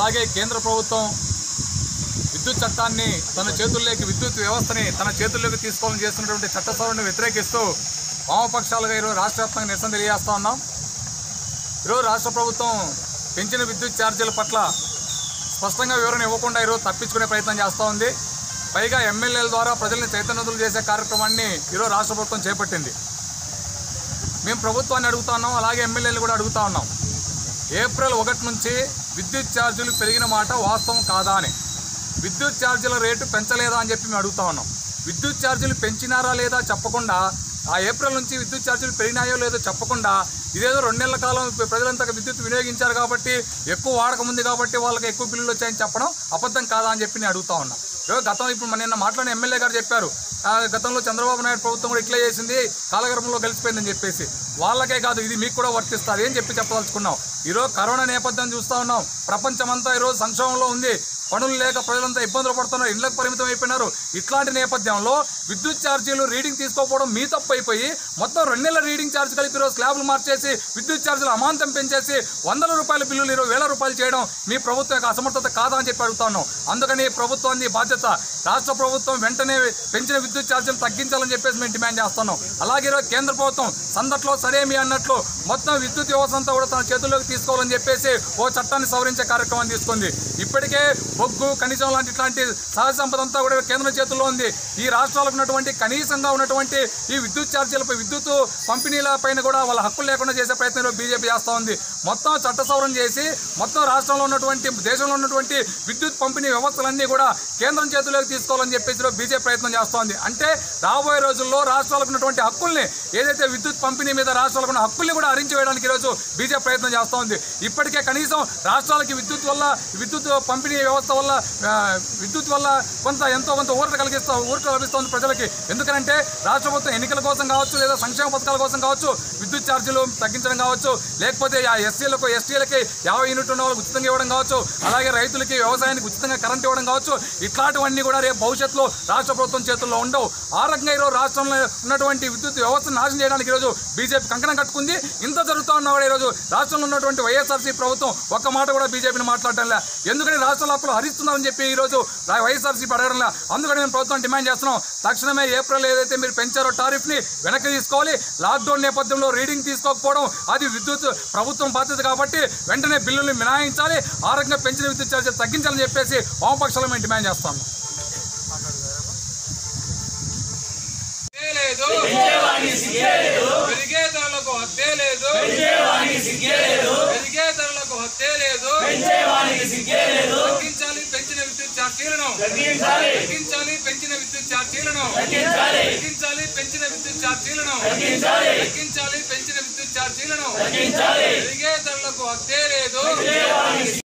అలాగే కేంద్ర ప్రభుత్వం విద్యుత్ చట్టాన్ని తన చేతుల్లోకి విద్యుత్ వ్యవస్థని తన చేతుల్లోకి తీసుకోవాలని చేస్తున్నటువంటి చట్ట సవరణను వ్యతిరేకిస్తూ వామపక్షాలుగా ఈరోజు రాష్ట్ర వ్యాప్తంగా నిరసన తెలియజేస్తా ఉన్నాం ఈరోజు రాష్ట్ర ప్రభుత్వం పెంచిన విద్యుత్ ఛార్జీల పట్ల స్పష్టంగా వివరణ ఇవ్వకుండా ఈరోజు తప్పించుకునే ప్రయత్నం చేస్తూ ఉంది పైగా ఎమ్మెల్యేల ద్వారా ప్రజల్ని చైతన్యవంతులు చేసే కార్యక్రమాన్ని ఈరోజు రాష్ట్ర ప్రభుత్వం చేపట్టింది మేము ప్రభుత్వాన్ని అడుగుతా ఉన్నాం అలాగే ఎమ్మెల్యేలు కూడా అడుగుతా ఉన్నాం ఏప్రిల్ ఒకటి నుంచి విద్యుత్ ఛార్జీలు పెరిగిన మాట వాస్తవం కాదా అని విద్యుత్ ఛార్జీల రేటు పెంచలేదా అని చెప్పి మేము అడుగుతా ఉన్నాం విద్యుత్ ఛార్జీలు పెంచినారా లేదా చెప్పకుండా ఆ ఏప్రిల్ నుంచి విద్యుత్ ఛార్జీలు పెరిగినాయో లేదో చెప్పకుండా ఇదేదో రెండు నెలల కాలం ప్ర- ప్రజలంతా విద్యుత్ వినియోగించారు కాబట్టి ఎక్కువ వాడకం ఉంది కాబట్టి వాళ్ళకి ఎక్కువ బిల్లులు వచ్చాయని చెప్పడం అబద్ధం కాదా అని చెప్పి నేను అడుగుతా ఉన్నా ఈరోజు గతం ఇప్పుడు మన నిన్న మాట్లాడిన ఎమ్మెల్యే గారు చెప్పారు ఆ, గతంలో చంద్రబాబు నాయుడు ప్రభుత్వం కూడా ఇట్లా చేసింది కాలగర్భంలో కలిసిపోయిందని చెప్పేసి వాళ్ళకే కాదు ఇది మీకు కూడా వర్తిస్తుంది అని చెప్పి చెప్పదలుచుకున్నాం ఈరోజు కరోనా నేపథ్యం చూస్తూ ఉన్నాం ప్రపంచమంతా ఈరోజు సంక్షోభంలో ఉంది పనులు లేక ప్రజలంతా ఇబ్బందులు పడుతున్నారు ఇళ్లకు పరిమితం అయిపోయినారు ఇట్లాంటి నేపథ్యంలో విద్యుత్ ఛార్జీలు రీడింగ్ తీసుకోకపోవడం మీ తప్పు అయిపోయి మొత్తం రెండు నెలల రీడింగ్ ఛార్జ్ కలిపి ఈరోజు స్లాబ్లు మార్చేసి విద్యుత్ ఛార్జీలు అమాంతం పెంచేసి వందల రూపాయల బిల్లులు ఈరోజు వేల రూపాయలు చేయడం మీ ప్రభుత్వం యొక్క అసమర్థత కాదా అని చెప్పి అడుగుతా ఉన్నాం అందుకని ప్రభుత్వాన్ని బాధ్యత రాష్ట్ర ప్రభుత్వం వెంటనే పెంచిన విద్యుత్ ఛార్జీలు తగ్గించాలని చెప్పేసి మేము డిమాండ్ చేస్తున్నాం అలాగే ఈరోజు కేంద్ర ప్రభుత్వం సందట్లో సరేమి అన్నట్లు మొత్తం విద్యుత్ వ్యవస్థ అంతా కూడా తన చేతుల్లోకి తీసుకోవాలని చెప్పేసి ఓ చట్టాన్ని సవరించే కార్యక్రమం తీసుకుంది ఇప్పటికే బొగ్గు కనీసం లాంటి ఇట్లాంటి సహజ సంపద అంతా కూడా కేంద్రం చేతుల్లో ఉంది ఈ రాష్ట్రాలకు ఉన్నటువంటి కనీసంగా ఉన్నటువంటి ఈ విద్యుత్ ఛార్జీలపై విద్యుత్ పంపిణీల పైన కూడా వాళ్ళ హక్కులు లేకుండా చేసే ప్రయత్నంలో బీజేపీ చేస్తూ ఉంది మొత్తం చట్ట సవరణ చేసి మొత్తం రాష్ట్రంలో ఉన్నటువంటి దేశంలో ఉన్నటువంటి విద్యుత్ పంపిణీ వ్యవస్థలన్నీ కూడా కేంద్రం చేతుల్లోకి తీసుకోవాలని చెప్పేసి ఈరోజు బీజేపీ ప్రయత్నం చేస్తోంది అంటే రాబోయే రోజుల్లో రాష్ట్రాలకు ఉన్నటువంటి హక్కుల్ని ఏదైతే విద్యుత్ పంపిణీ మీద రాష్ట్రాలకు ఉన్న హక్కుల్ని కూడా హరించి వేయడానికి ఈరోజు బీజేపీ ప్రయత్నం చేస్తోంది ఇప్పటికే కనీసం రాష్ట్రాలకి విద్యుత్ వల్ల విద్యుత్ పంపిణీ వ్యవస్థ వల్ల ఆ, విద్యుత్ వల్ల కొంత ఎంతో కొంత ఊరట కలిగిస్తా ఊరట లభిస్తోంది ప్రజలకి ఎందుకంటే రాష్ట్ర ప్రభుత్వం ఎన్నికల కోసం కావచ్చు లేదా సంక్షేమ పథకాల కోసం కావచ్చు విద్యుత్ ఛార్జీలు తగ్గించడం కావచ్చు లేకపోతే ఆ ఎస్సీలకు ఎస్టీలకి యాభై యూనిట్ ఉన్న వాళ్ళకి ఉచితంగా ఇవ్వడం కావచ్చు అలాగే రైతులకి వ్యవసాయానికి ఉచితంగా కరెంట్ ఇవ్వడం కావచ్చు ఇట్లాంటివన్నీ కూడా రేపు భవిష్యత్తులో రాష్ట్ర ప్రభుత్వం చేతుల్లో ఉండవు ఆ రకంగా ఈరోజు రాష్ట్రంలో ఉన్నటువంటి విద్యుత్ వ్యవస్థను నాశనం చేయడానికి ఈరోజు బీజేపీ కంకణం కట్టుకుంది ఇంత జరుగుతూ ఉన్నా కూడా ఈరోజు రాష్ట్రంలో ఉన్నటువంటి వైఎస్ఆర్సీ ప్రభుత్వం ఒక్క మాట కూడా బీజేపీని మాట్లాడటం లే ఎందుకని రాష్ట్రాల అప్పులు హరిస్తున్నారని చెప్పి ఈరోజు రా- వైఎస్ఆర్సీపీ అడగడం లే అందుకని మేము ప్రభుత్వం డిమాండ్ చేస్తున్నాం తక్షణమే ఏప్రిల్ ఏదైతే మీరు పెంచారో టారిఫ్ని వెనక్కి తీసుకోవాలి లాక్డౌన్ నేపథ్యంలో రీడింగ్ తీసుకోకపోవడం అది విద్యుత్ ప్రభుత్వం బాధ్యత కాబట్టి వెంటనే బిల్లులు మినహాయించాలి ఆ రకంగా పెంచిన విద్యుత్ ఛార్జీలు తగ్గించాలని చెప్పేసి వామపక్షాలు మేము డిమాండ్ చేస్తాం లేదు పెరిగే ధరలకు హత్తే లేదు పెరిగే ధరలకు హత్తే లేదు తగ్గించాలి పెంచిన విద్యుత్ ఛార్జీలను తగ్గించాలి పెంచిన విద్యుత్ ఛార్జీలను తగ్గించాలి పెంచిన విద్యుత్ ఛార్జీలను తగ్గించాలి పెంచిన విద్యుత్ ఛార్జీలను పెరిగే ధరలకు హత్తే లేదు